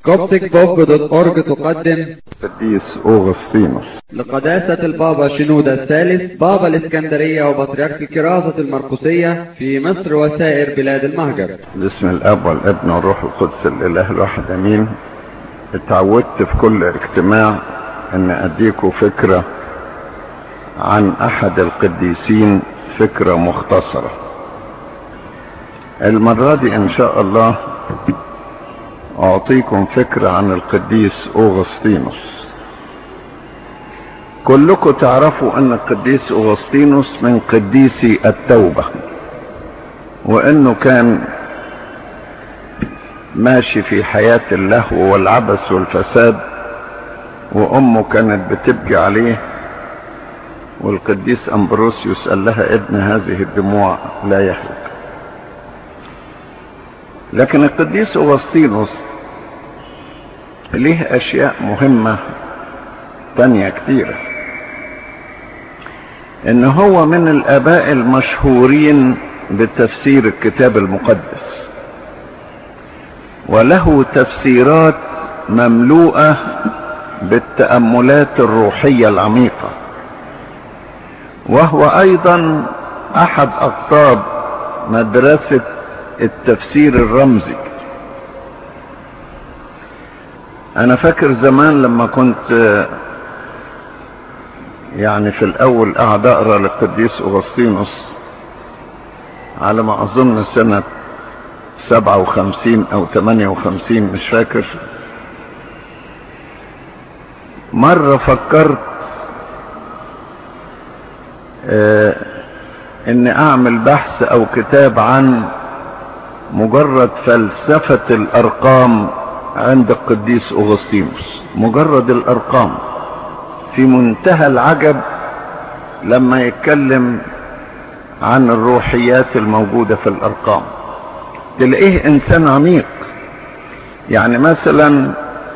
copticbook.org تقدم قديس أوغسطينوس لقداسة البابا شنودة الثالث بابا الإسكندرية وبطريرك الكراسة المرقسية في مصر وسائر بلاد المهجر باسم الأب والابن والروح القدس الإله الواحد أمين اتعودت في كل اجتماع أن أديكوا فكرة عن أحد القديسين فكرة مختصرة المرة دي إن شاء الله أعطيكم فكرة عن القديس أوغسطينوس كلكم تعرفوا أن القديس أوغسطينوس من قديسي التوبة وأنه كان ماشي في حياة اللهو والعبث والفساد وأمه كانت بتبكي عليه والقديس أمبروسيوس قال لها ابن هذه الدموع لا يخلق لكن القديس أوغسطينوس ليه أشياء مهمة تانية كتيرة إن هو من الآباء المشهورين بتفسير الكتاب المقدس وله تفسيرات مملوءة بالتأملات الروحية العميقة وهو أيضا أحد أقطاب مدرسة التفسير الرمزي انا فاكر زمان لما كنت يعني في الاول قاعد اقرا للقديس اغسطينوس على ما اظن سنة سبعة وخمسين او تمانية وخمسين مش فاكر مرة فكرت اه ان اعمل بحث او كتاب عن مجرد فلسفة الارقام عند القديس اغسطينوس مجرد الارقام في منتهى العجب لما يتكلم عن الروحيات الموجودة في الارقام تلاقيه انسان عميق يعني مثلا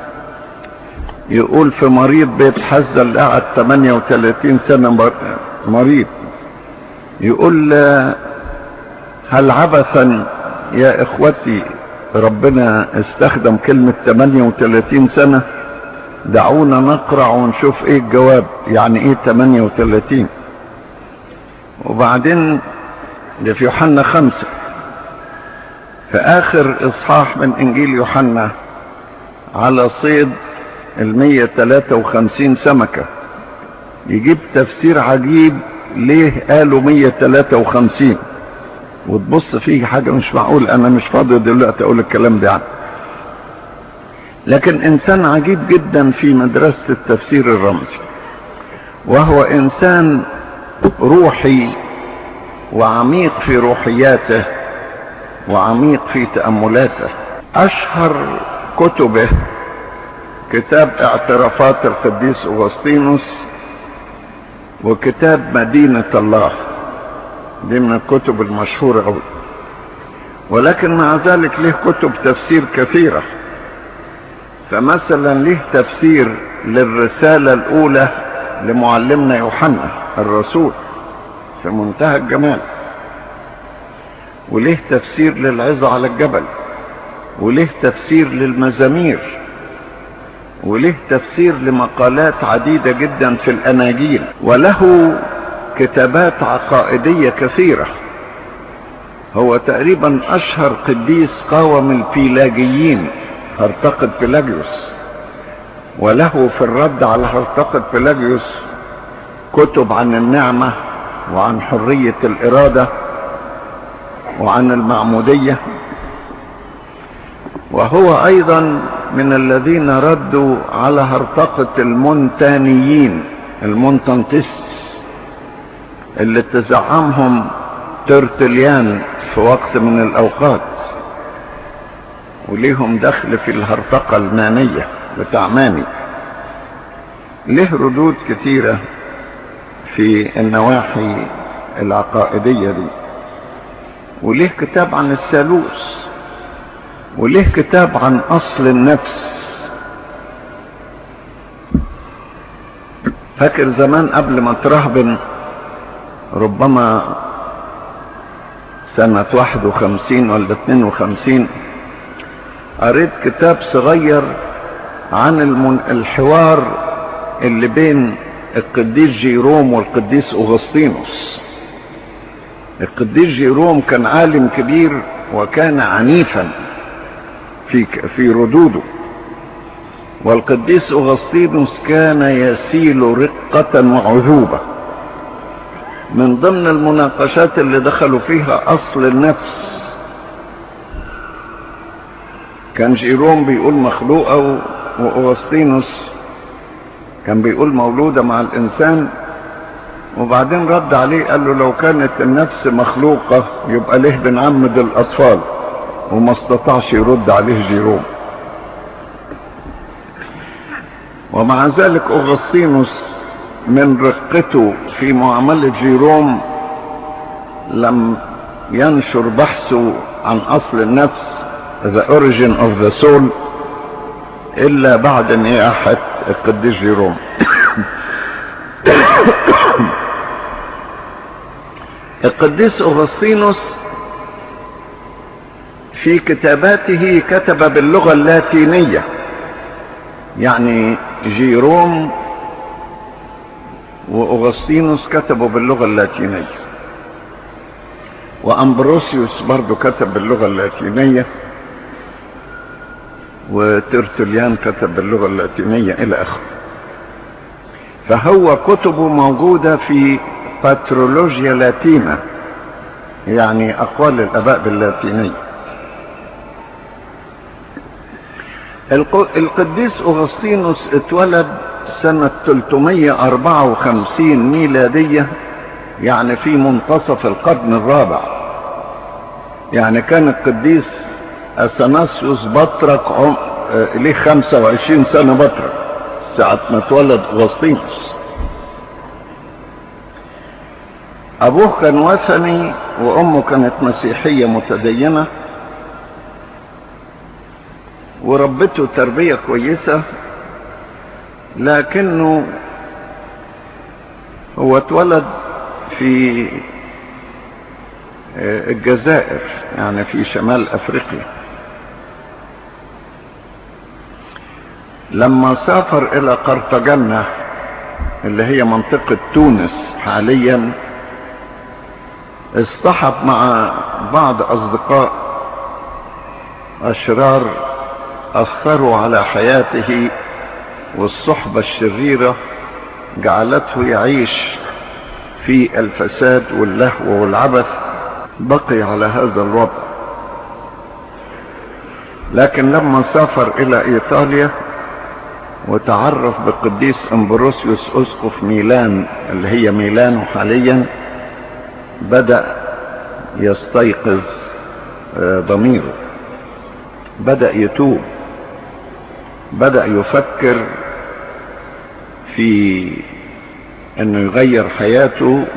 يقول في مريض بيت حزة اللي قعد 38 سنة مريض يقول هل عبثا يا اخوتي ربنا استخدم كلمة 38 سنة دعونا نقرأ ونشوف ايه الجواب يعني ايه 38 وبعدين ده في يوحنا خمسة في اخر اصحاح من انجيل يوحنا على صيد المية تلاتة وخمسين سمكة يجيب تفسير عجيب ليه قالوا مية تلاتة وخمسين وتبص فيه حاجة مش معقول انا مش فاضي دلوقتي اقول الكلام ده يعني. لكن انسان عجيب جدا في مدرسة التفسير الرمزي وهو انسان روحي وعميق في روحياته وعميق في تأملاته اشهر كتبه كتاب اعترافات القديس اغسطينوس وكتاب مدينة الله دي من الكتب المشهورة أوي ولكن مع ذلك له كتب تفسير كثيرة فمثلا له تفسير للرسالة الأولى لمعلمنا يوحنا الرسول في منتهى الجمال وله تفسير للعظة على الجبل وله تفسير للمزامير وله تفسير لمقالات عديدة جدا في الأناجيل وله كتابات عقائدية كثيرة هو تقريبا اشهر قديس قاوم البيلاجيين هرتقد بيلاجيوس وله في الرد على هرتقد بيلاجيوس كتب عن النعمة وعن حرية الارادة وعن المعمودية وهو ايضا من الذين ردوا على هرطقة المونتانيين المونتانتست اللي تزعمهم ترتليان في وقت من الاوقات وليهم دخل في الهرطقة المانية بتاع ماني له ردود كتيرة في النواحي العقائدية دي وليه كتاب عن الثالوث وليه كتاب عن اصل النفس فاكر زمان قبل ما ترهبن ربما سنة واحد وخمسين ولا اتنين وخمسين قريت كتاب صغير عن المن... الحوار اللي بين القديس جيروم والقديس أغسطينوس القديس جيروم كان عالم كبير وكان عنيفا في في ردوده والقديس أغسطينوس كان يسيل رقة وعذوبة من ضمن المناقشات اللي دخلوا فيها أصل النفس كان جيروم بيقول مخلوقة وأغسطينوس كان بيقول مولودة مع الإنسان وبعدين رد عليه قال له لو كانت النفس مخلوقة يبقى ليه بنعمد الأطفال وما استطاعش يرد عليه جيروم ومع ذلك أغسطينوس من رقته في معاملة جيروم لم ينشر بحثه عن أصل النفس The Origin of the Soul إلا بعد نياحة القديس جيروم القديس أغسطينوس في كتاباته كتب باللغة اللاتينية يعني جيروم وأغسطينوس كتبوا باللغة اللاتينية وأمبروسيوس برضو كتب باللغة اللاتينية وترتليان كتب باللغة اللاتينية إلى آخره فهو كتبه موجودة في باترولوجيا لاتينا يعني أقوال الآباء باللاتينية القديس أغسطينوس اتولد سنة 354 ميلادية يعني في منتصف القرن الرابع يعني كان القديس اثناسيوس بطرك عم... ليه 25 سنة بطرك ساعة ما اتولد أغسطينوس أبوه كان وثني وأمه كانت مسيحية متدينة وربته تربية كويسة لكنه هو اتولد في الجزائر يعني في شمال افريقيا لما سافر الى قرطاجنة اللي هي منطقة تونس حاليا اصطحب مع بعض اصدقاء اشرار اثروا على حياته والصحبة الشريرة جعلته يعيش في الفساد واللهو والعبث بقي على هذا الوضع لكن لما سافر الى ايطاليا وتعرف بقديس امبروسيوس اسقف ميلان اللي هي ميلانو حاليا بدأ يستيقظ ضميره بدأ يتوب بدأ يفكر في انه يغير حياته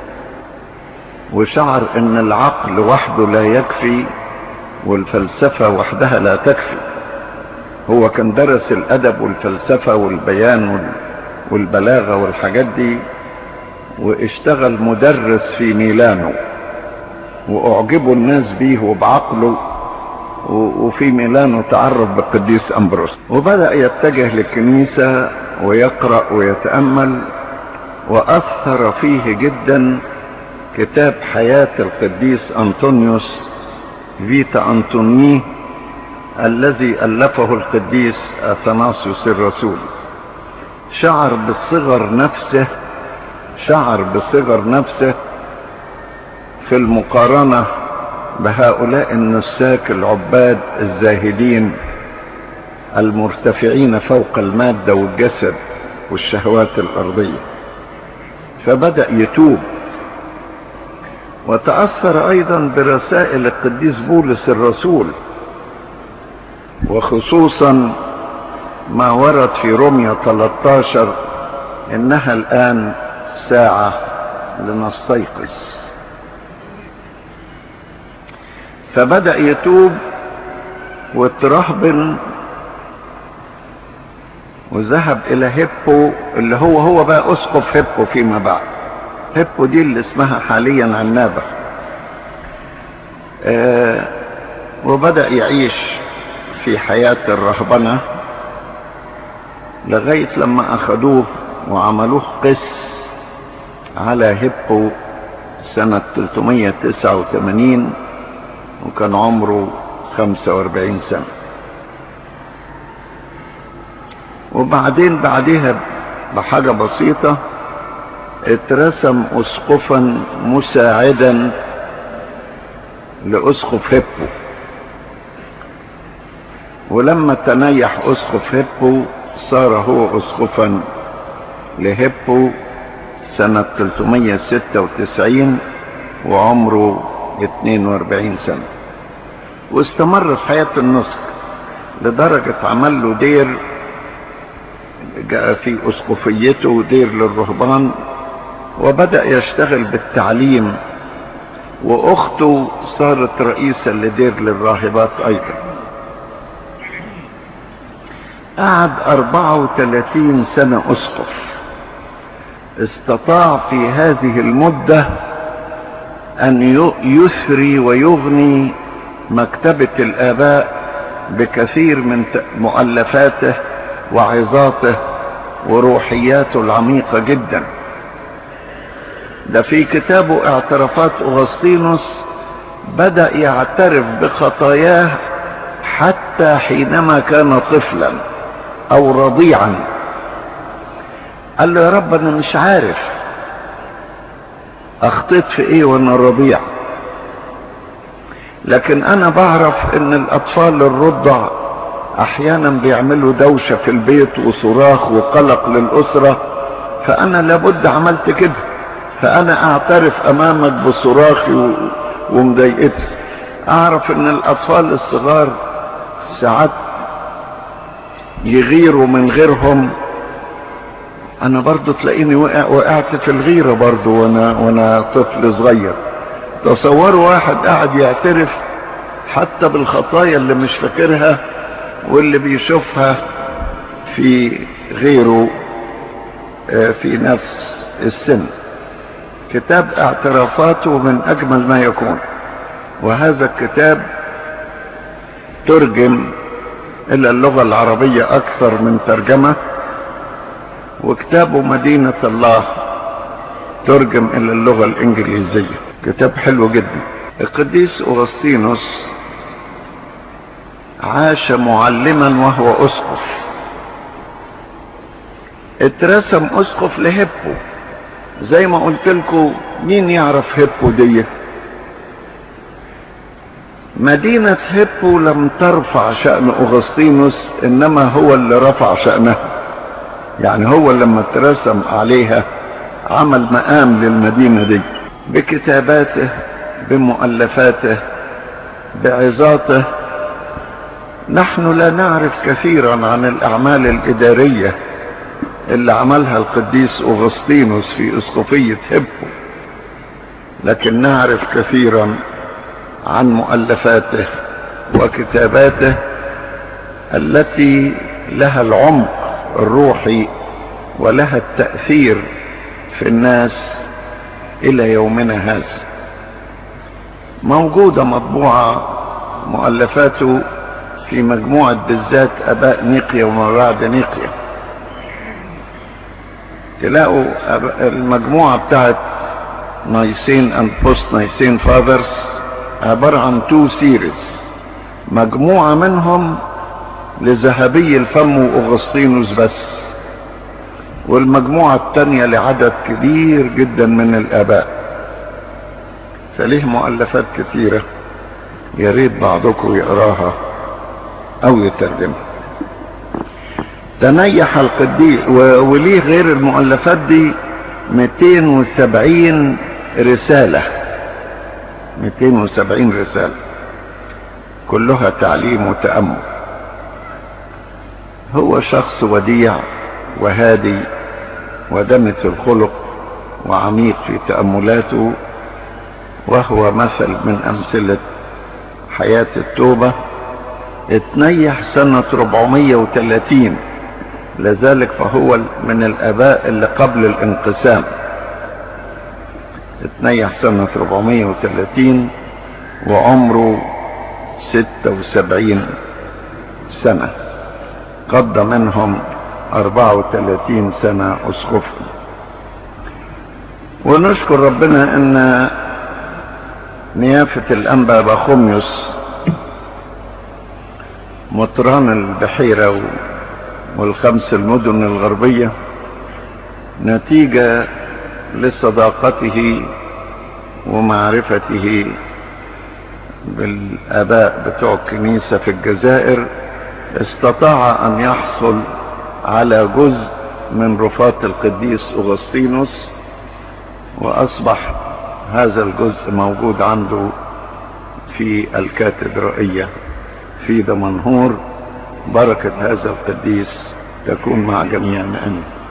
وشعر ان العقل وحده لا يكفي والفلسفة وحدها لا تكفي هو كان درس الادب والفلسفة والبيان والبلاغة والحاجات دي واشتغل مدرس في ميلانو واعجبوا الناس بيه وبعقله وفي ميلانو تعرف بالقديس امبروس وبدأ يتجه للكنيسة ويقرأ ويتأمل وأثر فيه جدا كتاب حياة القديس أنطونيوس فيتا أنطوني الذي ألفه القديس أثناسيوس الرسول شعر بصغر نفسه شعر بصغر نفسه في المقارنة بهؤلاء النساك العباد الزاهدين المرتفعين فوق المادة والجسد والشهوات الأرضية فبدأ يتوب وتأثر أيضا برسائل القديس بولس الرسول وخصوصا ما ورد في روميا 13 إنها الآن ساعة لنستيقظ فبدأ يتوب وترهبن وذهب الى هيبو اللي هو هو بقى اسقف هيبو فيما بعد هيبو دي اللي اسمها حاليا عنابة آه وبدأ يعيش في حياة الرهبنة لغاية لما أخدوه وعملوه قس على هبو سنة 389 وكان عمره 45 سنة وبعدين بعدها بحاجة بسيطة اترسم اسقفا مساعدا لاسقف هبو ولما تنيح اسقف هبو صار هو اسقفا لهبو سنة 396 وعمره 42 سنة واستمر في حياة النسك لدرجة عمل له دير جاء في اسقفيته دير للرهبان وبدأ يشتغل بالتعليم واخته صارت رئيسة لدير للراهبات ايضا قعد 34 سنة اسقف استطاع في هذه المدة ان يثري ويغني مكتبة الاباء بكثير من مؤلفاته وعظاته وروحياته العميقة جدا ده في كتابه اعترافات اغسطينوس بدأ يعترف بخطاياه حتى حينما كان طفلا او رضيعا قال له يا رب انا مش عارف اخطيت في ايه وانا رضيع لكن انا بعرف ان الاطفال الرضع احيانا بيعملوا دوشة في البيت وصراخ وقلق للاسرة فانا لابد عملت كده فانا اعترف امامك بصراخي ومضايقتي اعرف ان الاطفال الصغار ساعات يغيروا من غيرهم انا برضو تلاقيني وقع وقعت في الغيرة برضو وانا وانا طفل صغير تصوروا واحد قاعد يعترف حتى بالخطايا اللي مش فاكرها واللي بيشوفها في غيره في نفس السن كتاب اعترافاته من اجمل ما يكون وهذا الكتاب ترجم الى اللغة العربية اكثر من ترجمة وكتابه مدينة الله ترجم الى اللغة الانجليزية كتاب حلو جدا القديس اغسطينوس عاش معلما وهو اسقف اترسم اسقف لهبو زي ما قلت لكم مين يعرف هبو دي مدينة هبو لم ترفع شأن أغسطينوس إنما هو اللي رفع شأنها يعني هو لما اترسم عليها عمل مقام للمدينة دي بكتاباته بمؤلفاته بعظاته نحن لا نعرف كثيرا عن الأعمال الإدارية اللي عملها القديس أغسطينوس في أسقفية هبو لكن نعرف كثيرا عن مؤلفاته وكتاباته التي لها العمق الروحي ولها التأثير في الناس إلى يومنا هذا موجودة مطبوعة مؤلفاته في مجموعة بالذات أباء نيقيا وما بعد نيقيا تلاقوا المجموعة بتاعت نايسين اند بوست نايسين فاذرز عبارة عن تو سيريز مجموعة منهم لذهبي الفم وأغسطينوس بس والمجموعة التانية لعدد كبير جدا من الآباء فليه مؤلفات كثيرة يا ريت بعضكم يقراها أو يترجمها تنيح القديس وليه غير المؤلفات دي 270 رسالة 270 رسالة كلها تعليم وتأمل هو شخص وديع وهادي ودمث الخلق وعميق في تأملاته وهو مثل من أمثلة حياة التوبة اتنيح سنة 430 لذلك فهو من الآباء اللي قبل الانقسام اتنيح سنة 430 وعمره 76 سنة قضى منهم 34 سنة أسقفا ونشكر ربنا ان نيافة الأنبا بخوميوس مطران البحيرة والخمس المدن الغربية نتيجة لصداقته ومعرفته بالآباء بتوع الكنيسة في الجزائر استطاع أن يحصل على جزء من رفات القديس أغسطينوس وأصبح هذا الجزء موجود عنده في الكاتدرائية في دمنهور بركة هذا القديس تكون مع جميعنا أمين